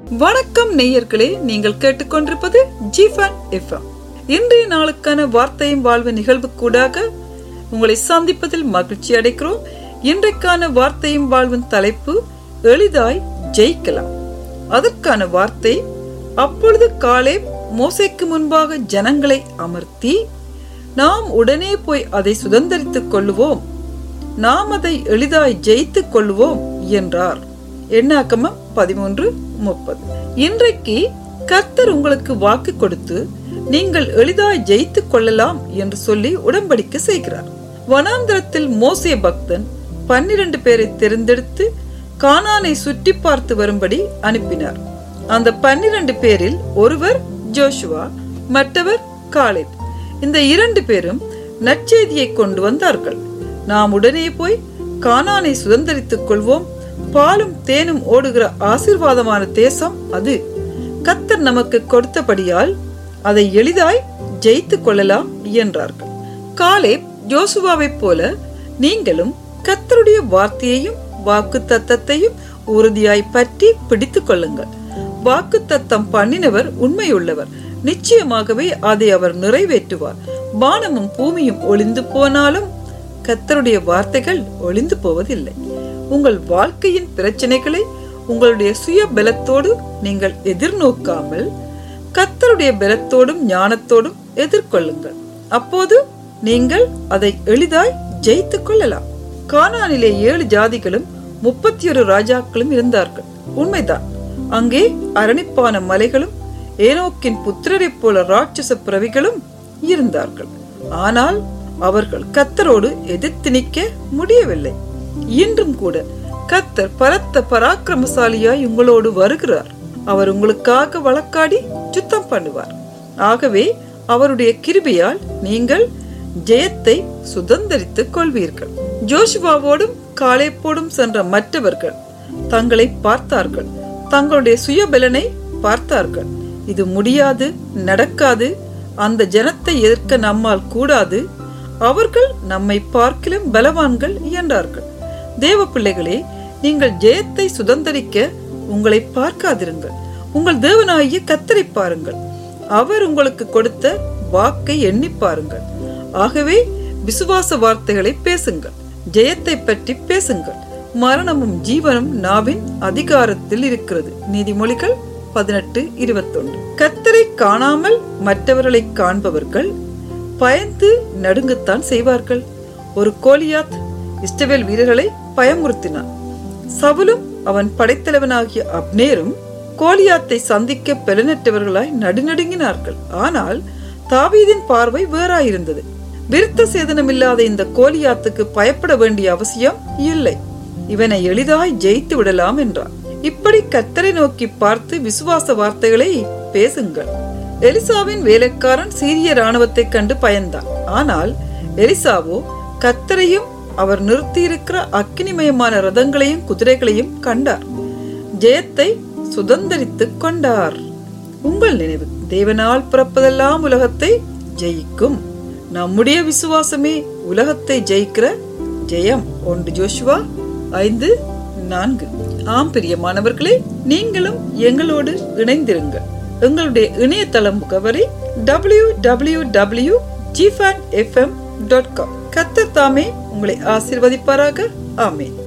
வணக்கம் நேயர்களே நீங்கள் கேட்டுக்கொண்டிருப்பது ஜிஃபான் எஃப்எம் இன்றைய நாளுக்கான வார்த்தையும் வாழ்வு நிகழ்வு கூடாக உங்களை சந்திப்பதில் மகிழ்ச்சி அடைக்கிறோம் இன்றைக்கான வார்த்தையும் வாழ்வின் தலைப்பு எளிதாய் ஜெயிக்கலாம் அதற்கான வார்த்தை அப்பொழுது காலே மோசைக்கு முன்பாக ஜனங்களை அமர்த்தி நாம் உடனே போய் அதை சுதந்தரித்துக் கொள்ளுவோம் நாம் அதை எளிதாய் ஜெயித்துக் கொள்வோம் என்றார் எண்ணாக்கமம் பதிமூன்று முப்பது இன்றைக்கு கர்த்தர் உங்களுக்கு வாக்கு கொடுத்து நீங்கள் எளிதாய் ஜெயித்துக் கொள்ளலாம் என்று சொல்லி உடன்படிக்கை செய்கிறார் வனாந்திரத்தில் மோசே பக்தன் பன்னிரண்டு பேரை தேர்ந்தெடுத்து கானானை சுற்றி பார்த்து வரும்படி அனுப்பினார் அந்த பன்னிரண்டு பேரில் ஒருவர் ஜோஷுவா மற்றவர் காலேப் இந்த இரண்டு பேரும் நற்செய்தியை கொண்டு வந்தார்கள் நாம் உடனே போய் கானானை சுதந்தரித்துக் கொள்வோம் பாலும் தேனும் ஓடுகிற ஆசிர்வாதமான தேசம் அது கத்தர் நமக்கு கொடுத்தபடியால் அதை எளிதாய் ஜெயித்துக் கொள்ளலாம் என்றார்கள் காலே ஜோசுவாவைப் போல நீங்களும் கத்தருடைய வார்த்தையையும் வாக்கு தத்தத்தையும் உறுதியாய் பற்றி பிடித்துக் கொள்ளுங்கள் வாக்கு தத்தம் பண்ணினவர் உண்மையுள்ளவர் நிச்சயமாகவே அதை அவர் நிறைவேற்றுவார் வானமும் பூமியும் ஒளிந்து போனாலும் கத்தருடைய வார்த்தைகள் ஒளிந்து போவதில்லை உங்கள் வாழ்க்கையின் பிரச்சனைகளை உங்களுடைய சுய பலத்தோடு நீங்கள் எதிர்நோக்காமல் கத்தருடைய பலத்தோடும் ஞானத்தோடும் எதிர்கொள்ளுங்கள் அப்போது நீங்கள் அதை எளிதாய் ஜெயித்துக் கொள்ளலாம் கானானிலே ஏழு ஜாதிகளும் முப்பத்தி ஒரு ராஜாக்களும் இருந்தார்கள் உண்மைதான் அங்கே அரணிப்பான மலைகளும் ஏனோக்கின் புத்திரரைப் போல ராட்சச பிறவிகளும் இருந்தார்கள் ஆனால் அவர்கள் கத்தரோடு எதிர்த்து நிற்க முடியவில்லை இன்றும் கூட கத்தர் பலத்த பராக்கிரமசாலியாய் உங்களோடு வருகிறார் அவர் உங்களுக்காக வழக்காடி சுத்தம் பண்ணுவார் ஆகவே அவருடைய கிருபையால் நீங்கள் ஜெயத்தை சுதந்தரித்துக் கொள்வீர்கள் ஜோஷுவாவோடும் காலேப்போடும் சென்ற மற்றவர்கள் தங்களை பார்த்தார்கள் தங்களுடைய சுயபலனை பார்த்தார்கள் இது முடியாது நடக்காது அந்த ஜனத்தை எதிர்க்க நம்மால் கூடாது அவர்கள் நம்மை பார்க்கிலும் பலவான்கள் என்றார்கள் தேவ பிள்ளைகளே நீங்கள் ஜெயத்தை சுதந்தரிக்க உங்களை பார்க்காதிருங்கள் உங்கள் தேவனாகிய கத்தரை பாருங்கள் அவர் உங்களுக்கு கொடுத்த வாக்கை எண்ணி பாருங்கள் ஆகவே விசுவாச வார்த்தைகளை பேசுங்கள் ஜெயத்தை பற்றி பேசுங்கள் மரணமும் ஜீவனும் நாவின் அதிகாரத்தில் இருக்கிறது நீதிமொழிகள் பதினெட்டு இருபத்தொன்று கத்தரை காணாமல் மற்றவர்களை காண்பவர்கள் பயந்து நடுங்கத்தான் செய்வார்கள் ஒரு கோலியாத் இஸ்டவேல் வீரர்களை பயமுறுத்தினான் சவுலும் அவன் படைத்தலைவனாகிய அப்னேரும் கோலியாத்தை சந்திக்க பெலனற்றவர்களாய் நடுநடுங்கினார்கள் ஆனால் தாவீதின் பார்வை வேறாயிருந்தது விருத்த சேதனமில்லாத இந்த கோலியாத்துக்கு பயப்பட வேண்டிய அவசியம் இல்லை இவனை எளிதாய் ஜெயித்து விடலாம் என்றார் இப்படி கத்தரை நோக்கி பார்த்து விசுவாச வார்த்தைகளை பேசுங்கள் எலிசாவின் வேலைக்காரன் சீரிய ராணுவத்தை கண்டு பயந்தான் ஆனால் எலிசாவோ கத்தரையும் அவர் நிறுத்தியிருக்கிற அக்கினிமயமான ரதங்களையும் குதிரைகளையும் கண்டார் ஜெயத்தை சுதந்தரித்துக் கொண்டார் உங்கள் நினைவு தேவனால் பிறப்பதெல்லாம் உலகத்தை ஜெயிக்கும் நம்முடைய விசுவாசமே உலகத்தை ஜெயிக்கிற ஜெயம் ஒன்று ஜோஷுவா ஐந்து நான்கு ஆம் பிரியமானவர்களே நீங்களும் எங்களோடு இணைந்திருங்கள் எங்களுடைய இணையதள முகவரி டபிள்யூ டபிள்யூ டபிள்யூ ஜிஃபேன் எஃப்எம் டாட் காம் கத்தர் தாமே உங்களை ஆசிர்வதிப்பாராக ஆமேன்